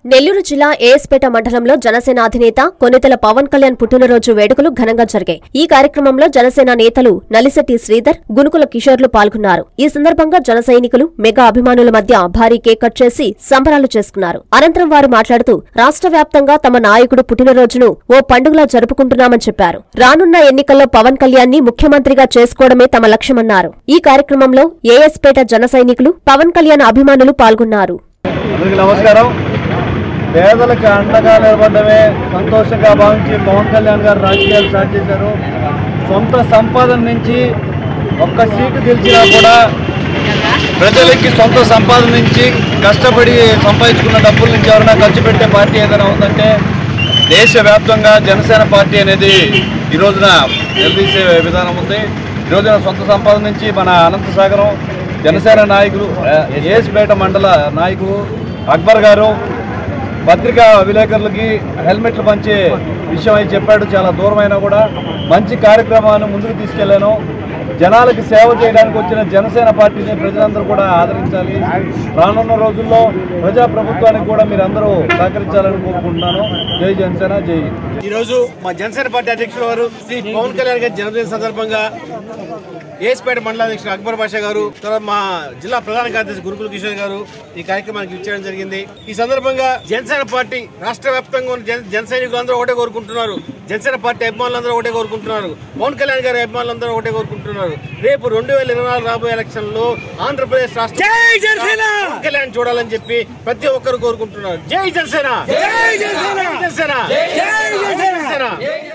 నెల్లూరు జిల్లా ఏఎస్పేట మండలంలో జనసేన అధినేత కొనితెల పవన్ కళ్యాణ్ పుట్టినరోజు వేడుకలు ఘనంగా జరిగాయి ఈ కార్యక్రమంలో జనసేన నేతలు నలిశెట్టి శ్రీధర్ గునుకుల కిషోర్లు పాల్గొన్నారు ఈ సందర్భంగా జన సైనికులు మెగా అభిమానుల మధ్య భారీ కేక్ కట్ చేసి సంబరాలు చేసుకున్నారు అనంతరం వారు మాట్లాడుతూ రాష్ట్ర వ్యాప్తంగా తమ నాయకుడు పుట్టినరోజును ఓ పండుగలా జరుపుకుంటున్నామని చెప్పారు రానున్న ఎన్నికల్లో పవన్ కళ్యాణ్ ని ముఖ్యమంత్రిగా చేసుకోవడమే తమ లక్ష్యమన్నారు ఈ కార్యక్రమంలో ఏఎస్పేట జన సైనికులు పవన్ కళ్యాణ్ అభిమానులు పాల్గొన్నారు అందరికీ నమస్కారం పేదలకు అండగా నిలబడమే సంతోషంగా భావించి పవన్ కళ్యాణ్ గారు రాజకీయాలు స్టార్ట్ చేశారు సొంత సంపాదన నుంచి ఒక్క సీటు గెలిచినా కూడా ప్రజలకి సొంత సంపాదన నుంచి కష్టపడి సంపాదించుకున్న డబ్బుల నుంచి ఎవరైనా ఖర్చు పెట్టే పార్టీ ఏదైనా ఉందంటే దేశవ్యాప్తంగా జనసేన పార్టీ అనేది ఈ రోజున నిలదీసే విధానం ఉంది ఈ రోజున సొంత సంపాదన నుంచి మన అనంతసాగరం జనసేన నాయకులు ఏఎస్పేట మండల నాయకులు అక్బర్ గారు పత్రికా విలేకరులకి హెల్మెట్లు పంచే విషయం అయితే చెప్పాడు చాలా దూరమైనా కూడా మంచి కార్యక్రమాన్ని ముందుకు తీసుకెళ్లాను జనాలకి సేవ చేయడానికి వచ్చిన జనసేన పార్టీని ప్రజలందరూ కూడా ఆదరించాలి రానున్న రోజుల్లో ప్రజా ప్రభుత్వానికి కూడా మీరు అందరూ సహకరించాలని కోరుకుంటున్నాను జై జనసేన జై హింద్. ఈరోజు మా జనసేన పార్టీ అధ్యక్షుల వారు శ్రీ పవన్ కళ్యాణ్ గారి జన్మదిన సందర్భంగా ఏస్పేట మండల అధ్యక్షుడు అక్బర్ బాషా గారు తర్వాత మా జిల్లా ప్రధాన కార్యదర్శి గురుకుల కిషోర్ గారు ఈ కార్యక్రమానికి ఇచ్చేయడం జరిగింది ఈ సందర్భంగా జనసేన పార్టీ రాష్ట్ర వ్యాప్తంగా ఉన్న జన జన సైనికులు అందరూ ఒకటే కోరుకుంటున్నారు జనసేన పార్టీ అభిమానులందరూ ఒకటే కోరుకుంటున్నారు పవన్ కళ్యాణ్ గారి అభిమానులందరూ ఒకటే కోరుకుంటున్నారు రేపు రెండు వేల ఇరవై నాలుగు రాబోయే ఎలక్షన్ లో ఆంధ్రప్రదేశ్ రాష్ట్ర పవన్ కళ్యాణ్ చూడాలని చెప్పి ప్రతి ఒక్కరు కోరుకుంటున్నారు జై జనసేన జై జనసేన జై Janasena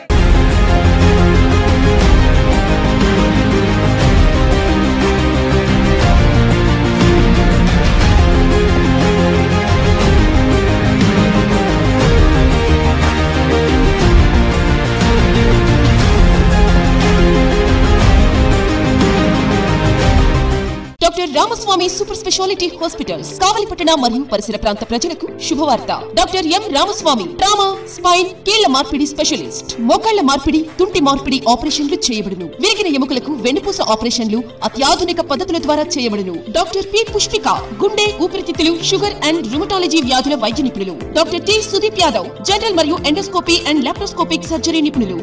doctor Ramaswamy super speciality hospitals కావలిపట్టణ మరియు పరిసర ప్రాంత ప్రజలకు శుభవార్త doctor M Ramaswamy trauma spine కీళ్ల మార్పిడి స్పెషలిస్ట్ మోకాళ్ల మార్పిడి తుంటి మార్పిడి ఆపరేషన్లు చేయబడును విరిగిన ఎముకలకు వెన్నుపూస ఆపరేషన్లు అత్యాధునిక పద్ధతుల ద్వారా చేయబడును డాక్టర్ పి పుష్పిక గుండె ఊపిరితిత్తులు షుగర్ అండ్ రుమటాలజీ వ్యాధుల వైద్య నిపుణులు doctor T Sudeep Yadav general మరియు ఎండోస్కోపీ అండ్ లాప్రోస్కోపిక్ సర్జరీ నిపుణులు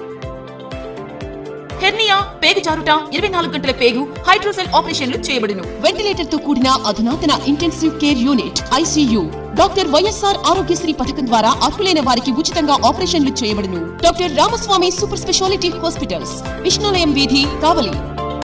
హెర్నియా పేగు జారుట ఇరవై నాలుగు గంటల పేగు హైడ్రోసెల్ ఆపరేషన్లు చేయబడును వెంటిలేటర్ తో కూడిన అధునాతన intensive care unit ICU doctor YSR Aarogyasri పథకం ద్వారా అర్హులైన వారికి ఉచితంగా ఆపరేషన్లు చేయబడును doctor Ramaswamy super speciality hospitals Vishnulayam వీధి కావలి